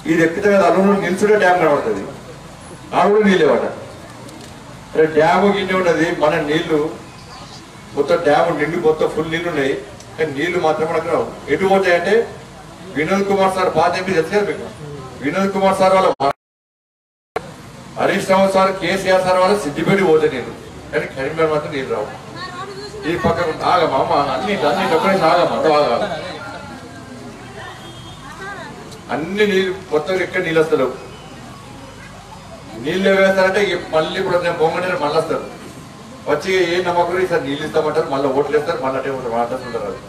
ఇది ఎక్కితే కదా అల్లు నిల్చుడే డ్యామ్ కనబడుతుంది ఆ కూడా నీళ్ళేవాట అరే డ్యామ్ గిన్నె ఉన్నది మన నీళ్లు మొత్తం డ్యామ్ నిండి మొత్తం ఫుల్ నీళ్లు ఉన్నాయి కానీ నీళ్లు మాత్రం మనకు రావు ఎటు పోతాయంటే వినోద్ కుమార్ సార్ బాధ చెప్పి తెలుసు కదా మీకు వినోద్ కుమార్ సార్ వాళ్ళ హరీష్ రావు సార్ కేసీఆర్ సార్ వాళ్ళ సిద్దిపేట పోతే నేను కానీ కరీంనగర్ మాత్రం నీళ్ళు రావు ఈ పక్కన ఆగమ్మా అమ్మ అన్ని అన్ని డబ్బులు ఆగమ్మా అంత ఆగమ్మా అన్ని నీళ్ళు మొత్తం ఎక్కడ నీళ్ళు వస్తలేవు నీళ్ళు వేస్తారంటే ఇక మళ్ళీ ఇప్పుడు నేను బొమ్మనే మళ్ళీ వస్తారు వచ్చి ఏ నమ్మకం ఈసారి నీళ్ళు ఇస్తామంటారు మళ్ళీ ఓట్లు వేస్తారు మళ్ళీ అటే ఉంటారు మాట్లాడుతుంటారు అది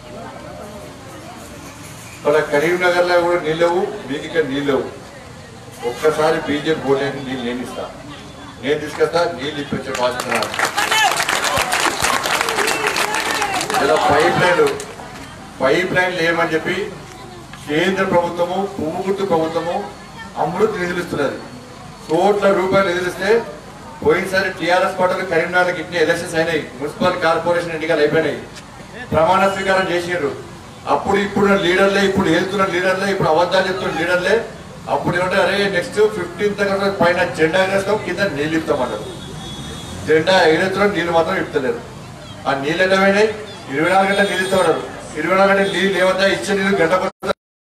ఇక్కడ కరీంనగర్ లో కూడా నీళ్ళు లేవు మీకు ఇక్కడ నీళ్ళు లేవు ఒక్కసారి బీజేపీ ఓట్లేని నీళ్ళు నేను ఇస్తా నేను తీసుకొస్తా నీళ్ళు ఇప్పించే బాధ్యత నాది. ఇలా పైప్ లైన్ పైప్ లైన్లు ఏమని చెప్పి కేంద్ర ప్రభుత్వము పువ్వు గుర్తు ప్రభుత్వము అమృత్ నిధులు ఇస్తున్నది కోట్ల రూపాయలు నిధులు ఇస్తే పోయినసారి టీఆర్ఎస్ పార్టీలు కరీంనగర్కి ఇన్ని ఎలక్షన్స్ అయినాయి మున్సిపల్ కార్పొరేషన్ ఎన్నికలు అయిపోయినాయి ప్రమాణ స్వీకారం చేసిండ్రు అప్పుడు ఇప్పుడు లీడర్లే ఇప్పుడు వెళ్తున్న లీడర్లే ఇప్పుడు అబద్ధాలు చెప్తున్న లీడర్లే అప్పుడు ఏమంటే అరే నెక్స్ట్ ఫిఫ్టీన్త్ పైన జెండా ఎగరేస్తాం కింద నీళ్ళు ఇస్తామన్నారు జెండా ఎగరేస్తున్నాం నీళ్ళు మాత్రం ఇస్తలేరు ఆ నీళ్ళు ఎంత పోయినాయి ఇరవై నాలుగు గంటలు నీళ్ళు ఇస్తా ఉన్నారు ఇరవై నాలుగు గంటలు నీళ్ళు ఏమవుతా ఇచ్చే నీళ్ళు గంట కొట్ట-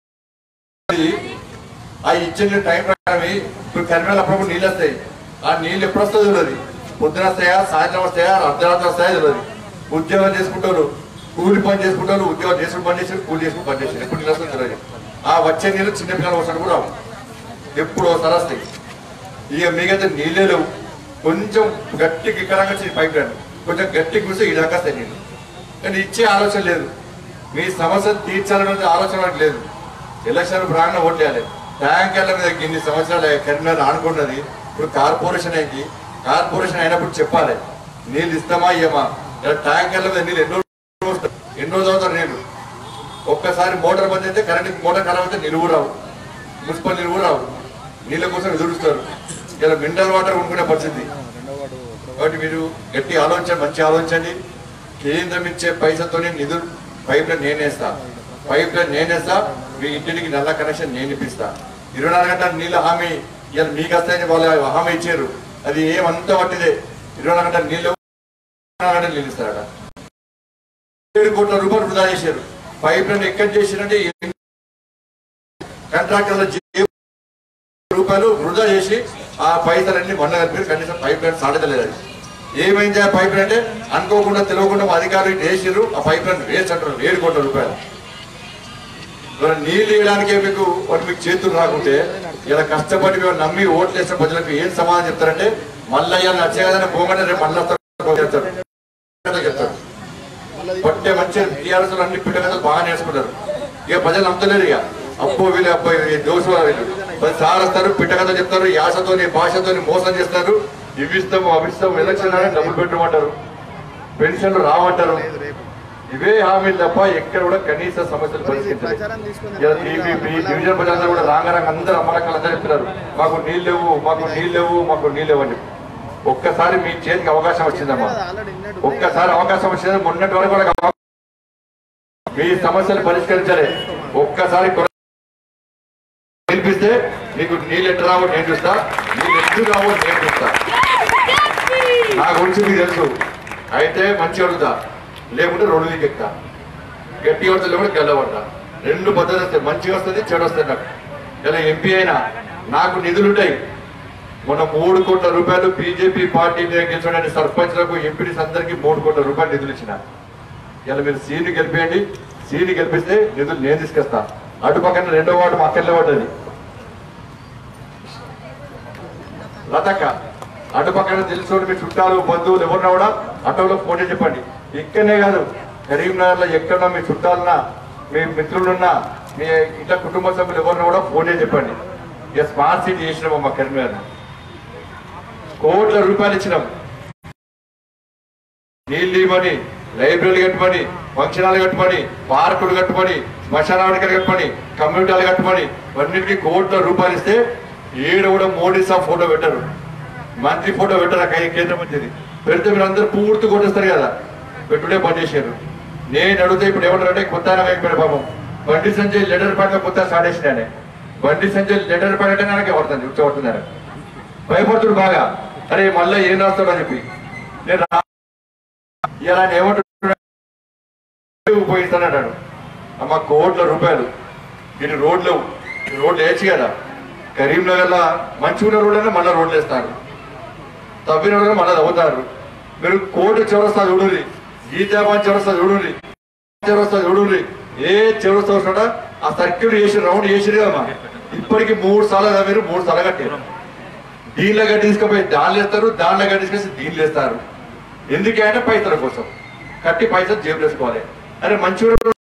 ఆ ఇచ్చే నీళ్ళు టైం ప్రకారం ఇప్పుడు కరిమేళ అప్పుడప్పుడు నీళ్ళు వస్తాయి ఆ నీళ్ళు ఎప్పుడు వస్తుందో తెలియదు పొద్దున వస్తాయా సాయంత్రం వస్తాయా అర్ధరాత్రి వస్తాయా తెలియదు ఉద్యోగం చేసుకుంటారు కూలి పని చేసుకుంటారు ఉద్యోగం చేసుకుని పని చేసి కూలి చేసుకుని పని చేసి ఎప్పుడు నీళ్ళు వస్తుందో తెలియదు ఆ వచ్చే నీళ్ళు చిన్న పిల్లలు వస్తాడు కూడా రావు. ఎప్పుడు ఒకసారి వస్తాయి ఇక మిగతా నీళ్ళే లేవు కొంచెం గట్టి గిక్కరంగా వచ్చి పైప్ లైన్ కొంచెం గట్టి కూర్చో ఈ దాకా వస్తాయి నీళ్ళు కానీ ఇచ్చే ఆలోచన లేదు మీ సమస్య తీర్చాలనే ఆలోచన మనకు లేదు ఎలక్షన్ ప్రాంగణ ఓట్లేయాలి ట్యాంకర్ల మీద ఇన్ని సంవత్సరాలు కరీంనగర్ ఆనుకున్నది ఇప్పుడు కార్పొరేషన్ అయింది కార్పొరేషన్ అయినప్పుడు చెప్పాలి నీళ్ళు ఇస్తామా ఇయ్యమా ఇలా ట్యాంకర్ల మీద నీళ్ళు ఎన్నో రోజులు వస్తాయి. ఎన్నో చదువుతారు నీళ్ళు ఒక్కసారి మోటార్ బంద్ అయితే కరెంట్ మోటార్ ఖరాబ్ అయితే నిలువు రావు మున్సిపల్ నిలువు రావు నీళ్ళ కోసం ఎదురుస్తారు ఇలా మినరల్ వాటర్ కొనుక్కునే పరిస్థితి కాబట్టి మీరు గట్టి ఆలోచన మంచి ఆలోచండి కేంద్రం ఇచ్చే పైసతోనే నిధులు పైప్ లైన్ నేనేస్తా పైప్ లైన్ నేనేస్తా మీ ఇంటికి నల్ల కనెక్షన్ నేను ఇప్పిస్తా ఇరవై నాలుగు గంటల నీళ్ళ హామీ ఇలా మీకు వస్తాయని వాళ్ళు హామీ ఇచ్చారు అది ఏమంతా పట్టిదే ఇరవై నాలుగు గంటల నీళ్ళు ఇరవై నాలుగు గంటలు నీళ్ళు ఇస్తారట ఏడు కోట్ల రూపాయలు వృధా చేశారు పైప్ లైన్ ఎక్కడ చేసిరంటే కాంట్రాక్టర్ల జేబు రూపాయలు వృధా చేసి ఆ పైసలన్నీ మొన్న కలిపి కనీసం పైప్ లైన్ సాడతలేదు అది ఏమైంది ఆ పైప్ లైన్ అంటే అనుకోకుండా తెలియకుండా మా అధికారులు ఇటు వేసిర్రు ఆ పైప్ లైన్ వేస్ట్ అంటారు ఏడు కోట్ల రూపాయలు మరి నీళ్ళు వేయడానికే మీకు వాటి మీకు చేతులు రాకుంటే ఇలా కష్టపడి మేము నమ్మి ఓట్లు వేసిన ప్రజలకు ఏం సమాధానం చెప్తారంటే మళ్ళీ ఇలా నచ్చే కదా పోగానే రేపు మళ్ళీ వస్తారు చెప్తారు చెప్తారు పట్టే మంచి టీఆర్ఎస్ అన్ని పిట్ట కథలు బాగా నేర్చుకుంటారు ఇక ప్రజలు నమ్మతలేరు ఇక అప్పు వీళ్ళు అప్పు దోషులు వీళ్ళు పది సార్ వస్తారు పిట్ట కథ చెప్తారు యాసతోని భాషతోని మోసం చేస్తారు ఇవి ఇస్తాము అవి ఇస్తాము ఎలక్షన్ అని డబ్బులు పెట్టమంటారు పెన్షన్లు రావంటారు ఇవే హామీలు తప్ప ఎక్కడ కూడా కనీస సమస్యలు పరిష్కరించలేదు టీపీపీ డివిజన్ ప్రజలందరూ కూడా రాంగరంగ అందరూ అమ్మలక్కలు అందరూ చెప్తున్నారు మాకు నీళ్ళు లేవు మాకు నీళ్ళు లేవు మాకు నీళ్ళు లేవు అని చెప్పి. ఒక్కసారి మీ చేతికి అవకాశం వచ్చిందమ్మా ఒక్కసారి అవకాశం వచ్చింది మొన్నటి వరకు కూడా అవకాశం మీ సమస్యలు పరిష్కరించాలి ఒక్కసారి కొర- గెలిపిస్తే మీకు నీళ్ళు ఎట్లా రావో నేను చూస్తా నీళ్ళు ఎట్లు రావో నేను చూస్తా నా గురించి మీకు తెలుసు అయితే మంచి అడుగుతా లేకుంటే రెండు దిక్కు ఎక్కుతా గట్టి వస్తుంది కూడా గెల్లబడతా రెండు పద్ధతులు వస్తాయి మంచిగా వస్తుంది చెడు వస్తుంది నాకు ఇలా ఎంపీ అయినా నాకు నిధులుంటాయి మొన్న మూడు కోట్ల రూపాయలు బీజేపీ పార్టీ గెలిచిన సర్పంచ్లకు ఎంపీడీస్ అందరికీ మూడు కోట్ల రూపాయలు నిధులు ఇచ్చిన ఇలా మీరు సీని గెలిపేయండి సీని గెలిపిస్తే నిధులు నేను తీసుకొస్తా అటు పక్కన రెండో వార్డు మా అక్కర్లే పడ్డది లతక్క అటు పక్కన తెలుసుకోండి మీ చుట్టాలు బంధువులు ఎవరున్నా కూడా ఆటోలో ఫోన్ చేసి చెప్పండి ఇక్కడనే కాదు కరీంనగర్ లో ఎక్కడున్నా మీ చుట్టాలున్నా మీ మిత్రులున్నా మీ ఇంట్లో కుటుంబ సభ్యులు ఎవరున్నా కూడా ఫోన్ చేసి చెప్పండి ఇక స్మార్ట్ సిటీ చేసినాం మా కరీంనగర్ కోట్ల రూపాయలు ఇచ్చినాం నీళ్ళు ఇవ్వని లైబ్రరీ కట్టమని ఫంక్షన్ హాల్ కట్టమని పార్కులు కట్టమని శ్మశాన వాటికలు కట్టమని కమ్యూనిటీ హాల్ కట్టమని అన్నింటికి కోట్ల రూపాయలు ఇస్తే ఈడ కూడా మోడీ సాబ్ ఫోటో పెట్టరు మంత్రి ఫోటో పెట్టరు ఆ కై- కేంద్ర మంత్రిది పెడితే మీరు అందరూ పూర్తి కొట్టేస్తారు కదా పెట్టుడే పనిచేసారు నేను అడిగితే ఇప్పుడు ఏమంటారంటే కొత్త ఆయన అయిపోయాడు పాపం బండి సంజయ్ లెటర్ పైన కొత్త స్టార్ట్ చేసినానే బండి సంజయ్ లెటర్ పడటం నాకు పడుతుంది కూర్చోబడుతున్నారు భయపడుతుడు బాగా అరే మళ్ళీ ఏం రాస్తాడు అని చెప్పి నేను రా- ఇలా ఆయన ఏమంటున్నాడు ఉపయోగిస్తానంటాడు అమ్మ కోట్ల రూపాయలు ఇటు రోడ్లు ఈ రోడ్లు వేయచ్చు కదా కరీంనగర్ లో మంచిగా రోడ్ అయినా మళ్ళీ రోడ్లు వేస్తారు తవ్విన రోడ్లు మళ్ళీ తవ్వుతారు మీరు కోటి చౌరస్తా చూడుర్రి గీతాబాద్ చౌరస్తా చూడుర్రి చౌరస్తా చూడుర్రి ఏ చౌరస్తా వస్తున్నా ఆ సర్క్యూట్ చేసి రౌండ్ చేసిరు కదమ్మా ఇప్పటికి మూడు సార్లు తవ్వారు మూడు సార్లు కట్టారు దీనిలో గట్టి తీసుకుపోయి దానిలో వేస్తారు దానిలో గట్టి తీసుకొచ్చి దీనిలో వేస్తారు ఎందుకంటే పైసల కోసం కట్టి పైసలు జేబులు వేసుకోవాలి అరే మంచి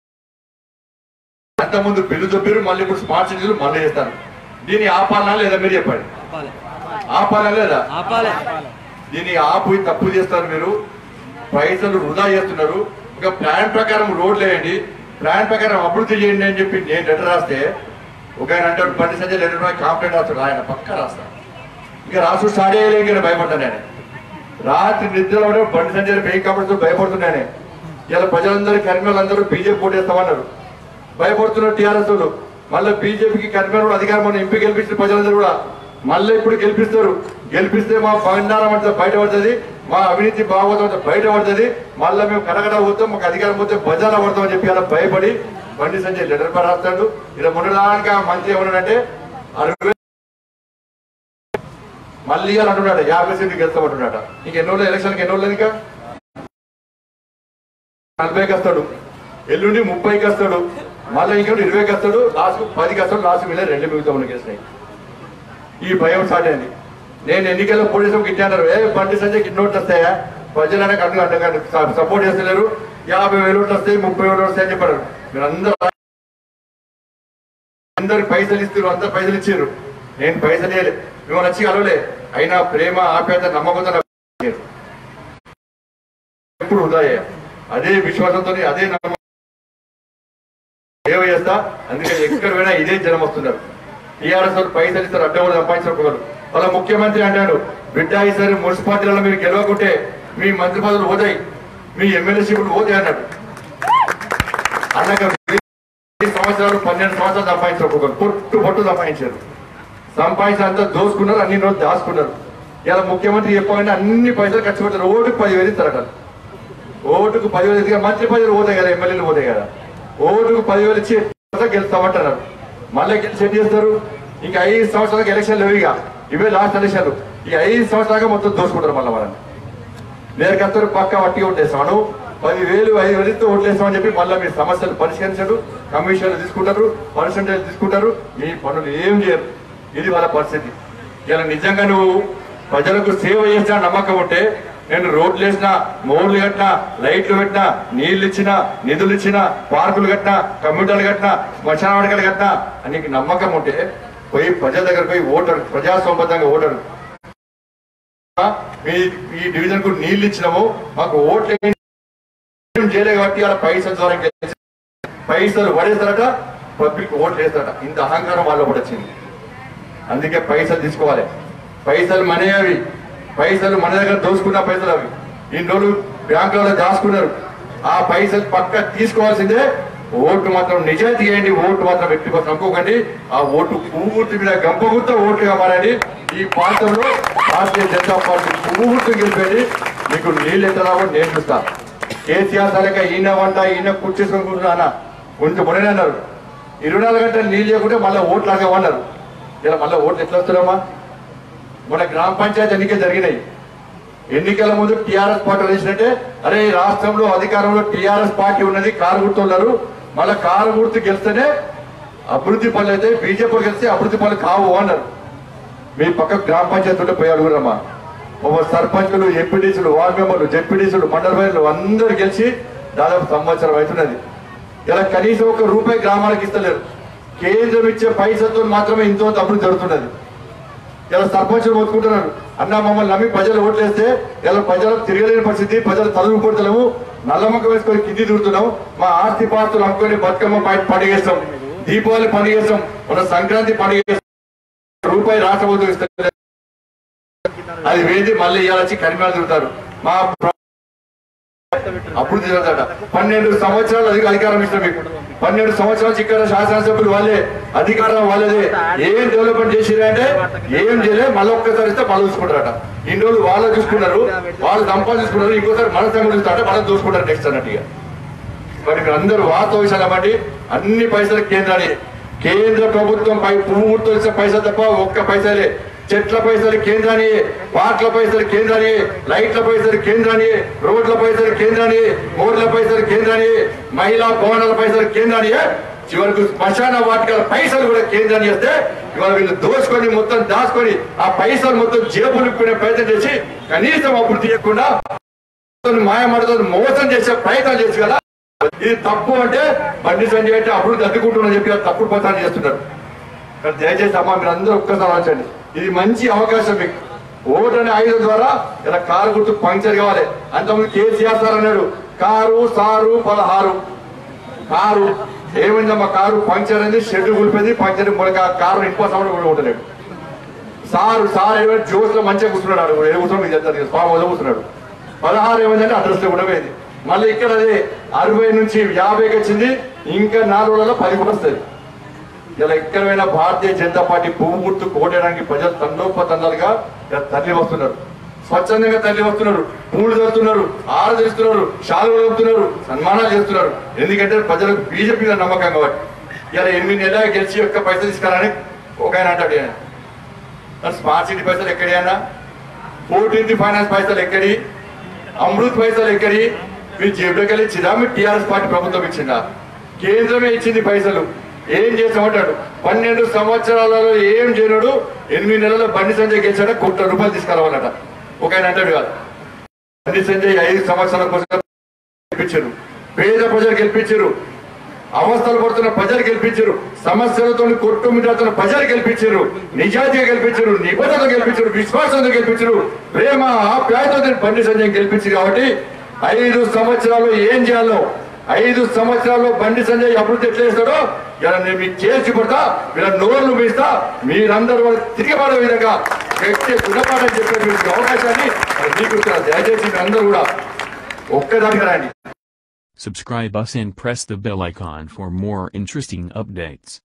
అంత ముందు బిల్లు దొబ్బిరు మళ్ళీ ఇప్పుడు స్మార్ట్ సిటీలు మళ్ళీ చేస్తారు దీన్ని ఆపాలనా లేదా మీరు చెప్పండి ఆపాలా లేదా ఆపాలి దీన్ని ఆపు తప్పు చేస్తారు మీరు పైసలు వృధా చేస్తున్నారు ఇంకా ప్లాన్ ప్రకారం రోడ్లు వేయండి ప్లాన్ ప్రకారం అభివృద్ధి చేయండి అని చెప్పి నేను లెటర్ రాస్తే ఒక ఆయన అంటాడు బండి సంజయ్ లెటర్ రాయి కాంప్లైంట్ రాస్తాడు ఆయన పక్క రాస్తా ఇంకా రాసు స్టార్ట్ చేయలే ఇంకా భయపడ్డాను నేను రాత్రి నిద్రలో కూడా బండి సంజయ్ ఫేక్ కాంప్లైంట్ భయపడుతున్నానే ఇలా ప్రజలందరూ కర్మలందరూ బీజేపీ ఓటేస్తామన్నారు భయపడుతున్నారు టీఆర్ఎస్ వాళ్ళు మళ్ళీ బీజేపీకి కర్మలు అధికారం మన ఎంపీ గెలిపించిన ప్రజలందరూ కూడా మళ్ళీ ఇప్పుడు గెలిపిస్తారు గెలిపిస్తే మా బండారం అంతా బయటపడుతుంది మా అవినీతి బాగోతం అంతా బయటపడుతుంది మళ్ళీ మేము కడగడ పోతాం మాకు అధికారం పోతే బజార్లో పడతాం అని చెప్పి అలా భయపడి బండి సంజయ్ లెటర్ పడి రాస్తాడు ఇలా మొన్నదానికి ఆ మంత్రి ఏమన్నాడంటే అరవై మళ్ళీ అని అంటున్నాడు యాభై సీట్లు గెలుస్తామంటున్నాడు ఇంక ఎన్నో ఎలక్షన్కి ఎన్నో లేదు ఇంకా నలభైకి వస్తాడు ఎల్లుండి ముప్పైకి వస్తాడు మళ్ళీ ఇంకా ఇరవైకి వస్తాడు లాస్ట్ పదికి వస్తాడు లాస్ట్ మీద రెండు మిగతా ఉన్న కేసున్నాయి ఈ భయం స్టార్ట్ అయింది నేను ఎన్నికల్లో పోలీసులు గిట్టి అన్నారు ఏ బండి సంజయ్ గిట్టి నోట్లు వస్తాయా ప్రజలనే కన్ను అడ్డగానే సపోర్ట్ చేస్తలేరు యాభై వేలు ఓట్లు వస్తాయి ముప్పై వేలు వస్తాయి అని చెప్పారు మీరు అందరూ అందరికి పైసలు ఇస్తారు అందరు పైసలు ఇచ్చారు నేను పైసలు ఇవ్వలే మేము వచ్చి కలవలే అయినా ప్రేమ ఆప్యాయత నమ్మకంతో నాకు ఇచ్చారు. ఎప్పుడు వృధా చేయ. అదే విశ్వాసంతో అదే నమ్మకం సేవ చేస్తా అందుకే ఎక్కడ పోయినా ఇదే జనం వస్తున్నారు టీఆర్ఎస్ వాళ్ళు పైసలు ఇస్తారు అడ్డం కూడా సంపాదించుకోగలరు వాళ్ళ ముఖ్యమంత్రి అంటాడు బిడ్డ ఈసారి మున్సిపాలిటీలలో మీరు గెలవకుంటే మీ మంత్రి పదవులు పోతాయి మీ ఎమ్మెల్యే సీట్లు పోతాయి అన్నాడు అన్నాక ఈ సంవత్సరాలు పన్నెండు సంవత్సరాలు సంపాదించుకోగలరు పొట్టు పొట్టు సంపాదించారు సంపాదించి అంతా దోసుకున్నారు అన్ని రోజులు దాచుకున్నారు ఇలా ముఖ్యమంత్రి చెప్పగానే అన్ని పైసలు ఖర్చు పెడతారు ఓటుకు పదివేలు ఇస్తారట ఓటుకు పదివేలు ఇస్తే మంత్రి పదివేలు పోతాయి కదా ఎమ్మెల్యేలు పోతాయి కదా ఓటుకు పదివేలు ఇచ్చి గెలుస్తామంటున్నారు మళ్ళీ గెలిచి ఏం చేస్తారు ఇంకా ఐదు సంవత్సరాలకు ఎలక్షన్లు లేవు ఇక ఇవే లాస్ట్ ఎలక్షన్లు ఈ ఐదు సంవత్సరాలుగా మొత్తం దోసుకుంటారు మళ్ళీ వాళ్ళని నేరకత్తరు పక్క వట్టి ఓట్లేస్తాను పదివేలు ఐదు వేలతో ఓట్లేస్తామని చెప్పి మళ్ళీ మీ సమస్యలు పరిష్కరించడు కమిషన్లు తీసుకుంటారు పర్సంటేజ్ తీసుకుంటారు మీ పనులు ఏం చేయరు ఇది వాళ్ళ పరిస్థితి ఇలా నిజంగా నువ్వు ప్రజలకు సేవ చేసిన నమ్మకం ఉంటే నేను రోడ్లు వేసినా మోర్లు కట్టినా లైట్లు పెట్టినా నీళ్లు ఇచ్చినా నిధులు ఇచ్చినా పార్కులు కట్టినా కంప్యూటర్లు కట్టినా శ్మశాన వాడకలు కట్టినా అని నీకు నమ్మకం ఉంటే పోయి ప్రజల దగ్గర పోయి ఓటరు ప్రజాస్వామ్యంగా ఓటరు మీ ఈ డివిజన్ కు నీళ్లు ఇచ్చినాము మాకు ఓట్లు వేయండి. ఏం చేయలేదు కాబట్టి అలా పైసల ద్వారా గెలిచి పైసలు పడేస్తారట పబ్లిక్ ఓట్లు వేస్తారట ఇంత అహంకారం వాళ్ళ కూడా వచ్చింది అందుకే పైసలు తీసుకోవాలి పైసలు మనే అవి పైసలు మన దగ్గర దోసుకున్న పైసలు అవి ఇన్ని రోజులు బ్యాంకులలో దాచుకున్నారు ఆ పైసలు పక్క తీసుకోవాల్సిందే ఓటు మాత్రం నిజాయితీ చేయండి ఓటు మాత్రం వ్యక్తి కోసం అనుకోకండి ఆ ఓటు పువ్వుర్తి మీద గంపగుర్త ఓటుగా మారండి ఈ ప్రాంతంలో భారతీయ జనతా పార్టీ పువ్వుర్తి గెలిపేది మీకు నీళ్ళు ఎంత రావో నేను చూస్తా కేసీఆర్ సరిగ్గా ఈయన వంట ఈయన కూర్చేసుకొని కూర్చున్నా కొంచెం మొన్ననే అన్నారు ఇరవై నాలుగు గంటలు నీళ్ళు లేకుంటే మళ్ళీ ఓట్లు అడగమన్నారు ఇలా మళ్ళీ ఓట్లు ఎట్లా వస్తున్నామా మన గ్రామ పంచాయతీ ఎన్నికలు జరిగినాయి ఎన్నికల ముందు టిఆర్ఎస్ పార్టీ వేసినట్టే అరే ఈ రాష్ట్రంలో అధికారంలో టిఆర్ఎస్ పార్టీ ఉన్నది కారు గుర్తు ఉన్నారు మళ్ళీ కారు గుర్తు గెలిస్తేనే అభివృద్ధి పనులు అయితే బీజేపీ గెలిస్తే అభివృద్ధి పనులు కావు అన్నారు మీ పక్క గ్రామ పంచాయతీ ఉంటే పోయి అడుగురమ్మా ఒక సర్పంచులు ఎంపీడీసులు వార్డు మెంబర్లు జెడ్పీడీసులు మండల వైద్యులు అందరూ గెలిచి దాదాపు సంవత్సరం అవుతున్నది ఇలా కనీసం ఒక రూపాయి గ్రామాలకు ఇస్తలేరు కేంద్రం ఇచ్చే పైసలతో మాత్రమే ఇంతో అభివృద్ధి జరుగుతున్నది ఇలా సర్పంచులు మొత్తుకుంటున్నారు అన్న మమ్మల్ని నమ్మి ప్రజలు ఓట్లేస్తే ఇలా ప్రజలు తిరగలేని పరిస్థితి ప్రజలు తలుపు కొడతలేము నల్లమ్మక వేసుకొని కింది దూరుతున్నాం మా ఆస్తి పాస్తులు అమ్ముకొని బతుకమ్మ బయట పండుగ చేస్తాం దీపావళి పండుగ చేస్తాం మన సంక్రాంతి పండుగ చేస్తాం రూపాయి రాష్ట్ర ప్రభుత్వం ఇస్తారు అది వేది మళ్ళీ ఇవాళ వచ్చి కరిమాలు తిరుగుతారు మా ప్ర- అప్పుడు తెలియదట పన్నెండు సంవత్సరాలు అధిక అధికారం ఇస్తాం మీకు పన్నెండు సంవత్సరాలు ఇక్కడ శాసనసభ్యులు వాళ్ళే అధికారం వాళ్ళదే ఏం డెవలప్మెంట్ చేసిరంటే ఏం చేయలే మళ్ళీ ఒక్కసారి ఇస్తే మళ్ళీ చూసుకుంటారట ఇన్ని రోజులు వాళ్ళు చూసుకున్నారు వాళ్ళు సంపాదించుకున్నారు ఇంకోసారి మన సంగతి చూస్తారంటే మనం చూసుకుంటారు నెక్స్ట్ అన్నట్టుగా మరి మీరు అందరూ వాస్తవ విషయాలు బట్టి అన్ని పైసలు కేంద్రాన్ని కేంద్ర ప్రభుత్వం పై పువ్వుతో ఇచ్చే పైసలు తప్ప ఒక్క పైసలే చెట్ల పైసలు కేంద్రాన్ని పాటల పైసలు కేంద్రాన్ని లైట్ల పైసలు కేంద్రాన్ని రోడ్ల పైసలు కేంద్రాన్ని మోర్ల పైసలు కేంద్రాన్ని మహిళా భవనాల పైసలు కేంద్రాన్ని చివరకు శ్మశాన వాటికల పైసలు కూడా కేంద్రాన్ని చేస్తే ఇవాళ వీళ్ళు దోచుకొని మొత్తం దాచుకొని ఆ పైసలు మొత్తం జేబులు నింపుకునే ప్రయత్నం చేసి కనీసం అప్పుడు తీయకుండా మాయమాటతో మోసం చేసే ప్రయత్నం చేసి కదా ఇది తప్పు అంటే బండి సంజయ్ అంటే అప్పుడు దద్దుకుంటున్నా చెప్పి వాళ్ళు తప్పుడు ప్రచారం చేస్తున్నారు కానీ దయచేసి అమ్మా మీరు అందరూ ఒక్కసారి ఆలోచించండి ఇది మంచి అవకాశం మీకు ఓటు అనే ఆయుధం ద్వారా ఇలా కారు గుర్తు పంక్చర్ కావాలి అంతకుముందు కేసీఆర్ సార్ అన్నాడు కారు సారు పదహారు కారు ఏమైందమ్మా కారు పంక్చర్ అయింది షెడ్ కూలిపోయింది పంక్చర్ మొలక కారు ఇంకో సమయం కూడా ఉండలేడు సారు సార్ ఏమైనా జోస్ లో మంచిగా కూర్చున్నాడు ఏ కూర్చొని మీకు చెప్తారు ఫామ్ హౌస్ లో కూర్చున్నాడు పదహారు ఏమైందంటే అడ్రస్ లో కూడా పోయింది మళ్ళీ ఇక్కడ అదే అరవై నుంచి యాభైకి వచ్చింది ఇంకా నాలుగు రోజుల్లో పది కూడా వస్తుంది ఇలా ఎక్కడైనా భారతీయ జనతా పార్టీ పువ్వు గుర్తు కోటడానికి ప్రజలు తండోపతండాలుగా ఇలా తరలి వస్తున్నారు స్వచ్ఛందంగా తరలి వస్తున్నారు పూలు చదువుతున్నారు ఆరాధిస్తున్నారు శాలువలు కలుపుతున్నారు సన్మానాలు చేస్తున్నారు ఎందుకంటే ప్రజలకు బీజేపీ మీద నమ్మకం కాబట్టి ఇలా ఎనిమిది నెలల గెలిచి యొక్క పైసలు తీసుకురాని ఒక ఆయన అంటాడు ఈయన. మరి స్మార్ట్ సిటీ పైసలు ఎక్కడి అన్నా ఫోర్టీన్త్ ఫైనాన్స్ పైసలు ఎక్కడి అమృత్ పైసలు ఎక్కడి మీ జేబులోకి వెళ్ళి ఇచ్చిందా మీ టీఆర్ఎస్ పార్టీ ప్రభుత్వం ఇచ్చిందా కేంద్రమే ఇచ్చింది పైసలు ఏం చేసామంటాడు పన్నెండు సంవత్సరాలలో ఏం చేయడు ఎనిమిది నెలల్లో బండి సంజయ్ గెలిచాడ కోట్ల రూపాయలు తీసుకురావాలట ఒక ఆయన అంటాడు కాదు బండి సంజయ్ ఐదు సంవత్సరాల కోసం గెలిపించారు పేద ప్రజలు గెలిపించారు అవస్థలు పడుతున్న ప్రజలు గెలిపించారు సమస్యలతో కొట్టుమిటాడుతున్న ప్రజలు గెలిపించారు నిజాయితీగా గెలిపించారు నిబద్ధత గెలిపించారు విశ్వాసంతో గెలిపించారు ప్రేమ ఆప్యాయతతో బండి సంజయ్ గెలిపించారు కాబట్టి ఐదు సంవత్సరాలు ఏం చేయాలో ఐదు సంవత్సరాల్లో బండి సంజయ్ అభివృద్ధి ఎట్లా చేస్తాడో ఇలా నేను మీకు చేసి పడతా వీళ్ళ నోర్లు మీస్తా మీరందరూ వాళ్ళు తిరిగిపడే విధంగా వ్యక్తి గుణపాఠం చెప్పే మీకు అవకాశాన్ని మీకు ఇస్తున్నా. దయచేసి మీ అందరూ కూడా ఒక్కదానికి రండి Subscribe us and press the bell icon for more interesting updates.